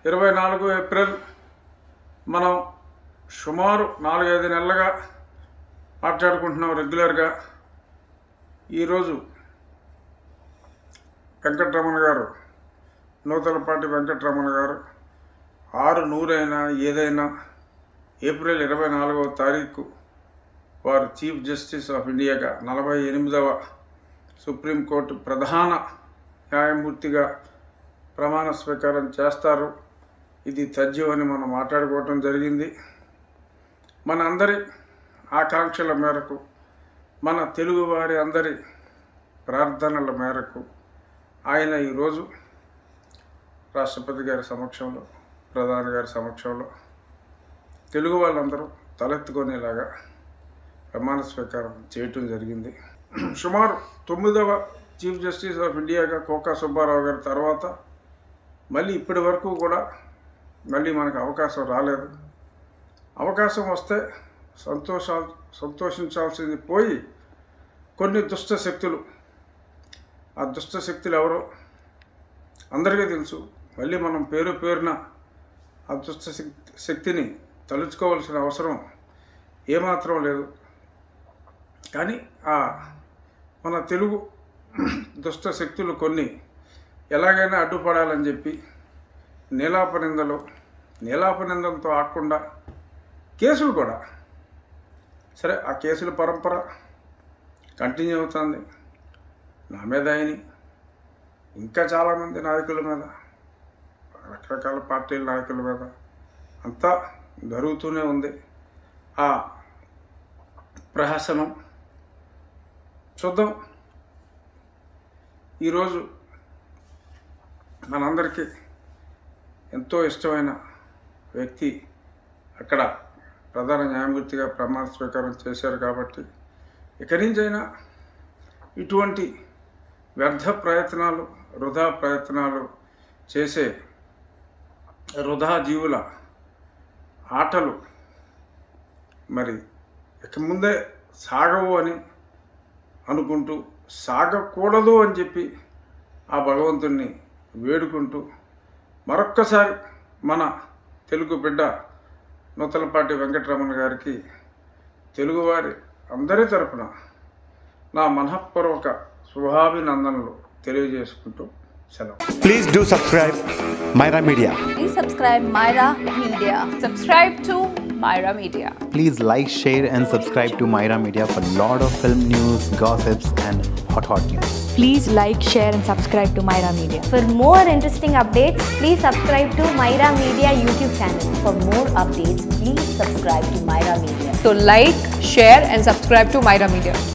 ఇరవై నాలుగు ఏప్రిల్ మనం సుమారు నాలుగైదు నెలలుగా మాట్లాడుకుంటున్నాం రెగ్యులర్గా ఈరోజు వెంకటరమణ గారు నూతలపాటి వెంకటరమణ గారు ఆరు నూరైనా ఏదైనా ఏప్రిల్ ఇరవై నాలుగవ తారీఖు వారు చీఫ్ జస్టిస్ ఆఫ్ ఇండియాగా నలభై ఎనిమిదవ సుప్రీంకోర్టు ప్రధాన న్యాయమూర్తిగా ప్రమాణ స్వీకారం చేస్తారు ఇది తథ్యం అని మనం మాట్లాడుకోవటం జరిగింది మన అందరి ఆకాంక్షల మేరకు మన తెలుగువారి అందరి ప్రార్థనల మేరకు ఆయన ఈరోజు రాష్ట్రపతి గారి సమక్షంలో ప్రధాని గారి సమక్షంలో తెలుగు వాళ్ళందరూ తలెత్తుకునేలాగా ప్రమాణ స్వీకారం చేయటం జరిగింది సుమారు తొమ్మిదవ చీఫ్ జస్టిస్ ఆఫ్ ఇండియాగా కోకా సుబ్బారావు గారి తర్వాత మళ్ళీ ఇప్పటి వరకు కూడా మళ్ళీ మనకు అవకాశం రాలేదు అవకాశం వస్తే సంతోషా సంతోషించాల్సింది పోయి కొన్ని దుష్ట శక్తులు ఆ దుష్ట శక్తులు ఎవరో అందరికీ తెలుసు మళ్ళీ మనం పేరు పేరున ఆ దుష్ట శక్తి శక్తిని తలుచుకోవాల్సిన అవసరం ఏమాత్రం లేదు కానీ ఆ మన తెలుగు దుష్ట శక్తులు కొన్ని ఎలాగైనా అడ్డుపడాలని చెప్పి నీలాపనిందలు నీలాపనిందలతో ఆకుండా కేసులు కూడా సరే ఆ కేసుల పరంపర కంటిన్యూ అవుతుంది నా మీద అయిన ఇంకా చాలామంది నాయకుల మీద రకరకాల పార్టీల నాయకుల మీద అంతా జరుగుతూనే ఉంది ఆ ప్రహసనం చూద్దాం ఈరోజు మనందరికీ ఎంతో ఇష్టమైన వ్యక్తి అక్కడ ప్రధాన న్యాయమూర్తిగా ప్రమాణ స్వీకారం చేశారు కాబట్టి ఇక నుంచైనా ఇటువంటి వ్యర్థ ప్రయత్నాలు వృధా ప్రయత్నాలు చేసే వృధా జీవుల ఆటలు మరి ఇక ముందే సాగవు అని అనుకుంటూ సాగకూడదు అని చెప్పి ఆ భగవంతుణ్ణి వేడుకుంటూ మరొక్కసారి మన తెలుగు బిడ్డ నూతలపాటి వెంకటరమణ గారికి తెలుగువారి అందరి తరపున నా మనఃపూర్వక శుభాభినందనలు తెలియజేసుకుంటూ సెలవు Please do subscribe Myra Media. Please subscribe Myra Media. Subscribe to Myra Media. Please like, share, and subscribe to Myra Media for lot of film news, gossips, and hot hot news. Please like, share, and subscribe to Myra Media. For more interesting updates, please subscribe to Myra Media YouTube channel. For more updates, please subscribe to Myra Media. So like, share and subscribe to Myra Media.